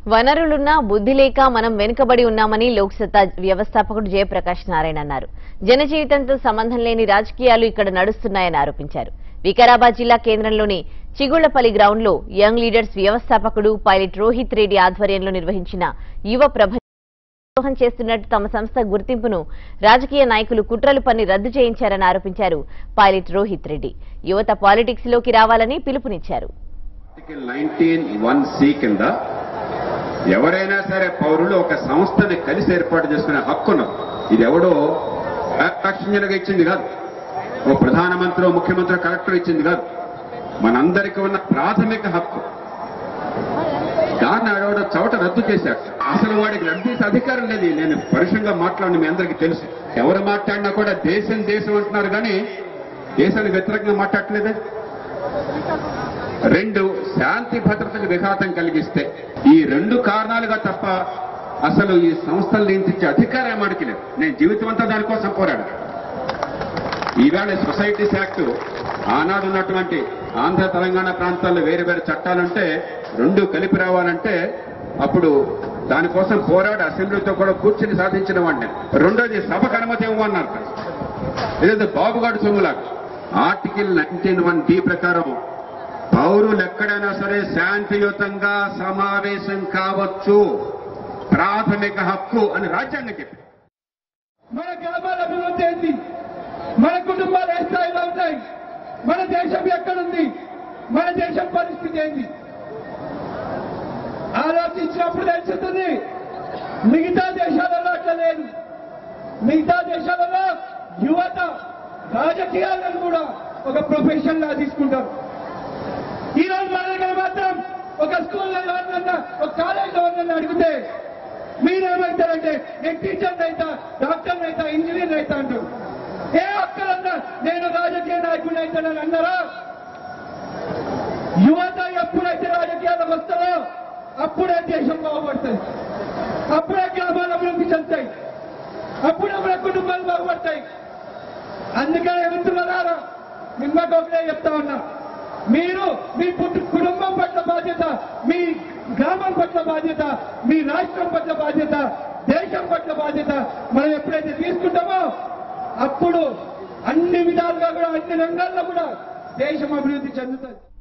వనరులున్నా బుద్ధి లేక మనం వెనుకబడి ఉన్నామని లోక్సత్తా వ్యవస్థాపకుడు జయప్రకాష్ నారాయణ అన్నారు జనజీవితంతో సంబంధం లేని రాజకీయాలు ఇక్కడ నడుస్తున్నాయని ఆరోపించారు వికారాబాద్ జిల్లా కేంద్రంలోని చిగుళ్లపల్లి గ్రౌండ్లో యంగ్ లీడర్స్ వ్యవస్థాపకుడు పైలట్ రోహిత్ రెడ్డి ఆధ్వర్యంలో నిర్వహించిన యువ ప్రభ ద్రోహం చేస్తున్నట్టు తమ సంస్థ గుర్తింపును రాజకీయ నాయకులు కుట్రలు పన్ని రద్దు చేయించారని ఆరోపించారు పైలట్ రోహిత్ రెడ్డి యువత పాలిటిక్స్ లోకి రావాలని పిలుపునిచ్చారు ఆర్టికల్ నైన్టీన్ వన్ సి కింద ఎవరైనా సరే పౌరులు ఒక సంస్థని కలిసి ఏర్పాటు చేసుకునే హక్కును ఇది ఎవడో యాక్షన్యులుగా ఇచ్చింది కాదు ఓ ప్రధానమంత్రి ముఖ్యమంత్రి కలెక్టర్ ఇచ్చింది కాదు మనందరికీ ఉన్న ప్రాథమిక హక్కు దాన్ని ఆడవాడు చవట రద్దు చేశాడు అసలు వాడికి రద్దు చేసే అధికారం లేదు నేను పరుషంగా మాట్లాడిన మీ అందరికీ తెలుసు ఎవరు మాట్లాడినా కూడా దేశం దేశం అంటున్నారు కానీ దేశానికి వ్యతిరేకంగా మాట్లాడలేదే రెండు శాంతి భద్రతకు విఘాతం కలిగిస్తే ఈ రెండు కారణాలుగా తప్ప అసలు ఈ సంస్థలు నియంత్రించే అధికారం మనకి లేదు నేను జీవితం అంతా దానికోసం పోరాడు ఈవేళ సొసైటీస్ యాక్ట్ ఆనాడు ఉన్నటువంటి ఆంధ్ర తెలంగాణ ప్రాంతాల్లో వేరు వేరు చట్టాలుంటే రెండు కలిపి రావాలంటే అప్పుడు దానికోసం పోరాడి అసెంబ్లీతో కూడా కూర్చుని సాధించిన వాడిని రెండోది సభకు అనుమతి ఇవ్వమన్నారు ఇదేదో బాబుగాడు సొమ్ములాగా ఆర్టికల్ నైన్టీన్ వన్ డి ప్రకారం పౌరులు ఎక్కడైనా సరే శాంతియుతంగా సమావేశం కావచ్చు ప్రాథమిక హక్కు అని రాజ్యాంగం చెప్పింది మన గ్రామాల అభివృద్ధి ఏంటి మన కుటుంబాలు ఏ స్థాయిలో ఉంటాయి మన దేశం ఎక్కడుంది మన దేశం పరిస్థితి ఏంటి ఆలోచించినప్పుడు తెలుస్తుంది మిగతా దేశాలలో అట్లా లేదు మిగతా దేశాలలో యువత రాజకీయాలను కూడా ఒక ప్రొఫెషన్ లా తీసుకుంటారు ఈ రోజు మన దగ్గర మాత్రం ఒక స్కూల్లో ఎవరినన్నా ఒక కాలేజీలో ఎవరినన్నా అడిగితే మీరేమైతారంటే నేను టీచర్ అయితా డాక్టర్ అయితా ఇంజనీర్ అయితా అంటారు ఏ ఒక్కరన్నా నేను రాజకీయ నాయకుడు అయితానని అన్నారా యువత ఎప్పుడైతే రాజకీయాలకు వస్తారో అప్పుడే దేశం బాగుపడుతుంది అప్పుడే గ్రామాలు అభివృద్ధి చెందుతాయి అప్పుడే మన కుటుంబాలు బాగుపడతాయి అందుకనే మిత్రులారా మిమ్మల్ని ఒకటే చెప్తా ఉన్నా మీరు మీ పుట్టు కుటుంబం పట్ల బాధ్యత మీ గ్రామం పట్ల బాధ్యత మీ రాష్ట్రం పట్ల బాధ్యత దేశం పట్ల బాధ్యత మనం ఎప్పుడైతే తీసుకుంటామో అప్పుడు అన్ని విధాలుగా కూడా అన్ని రంగాల్లో కూడా దేశం అభివృద్ధి చెందుతుంది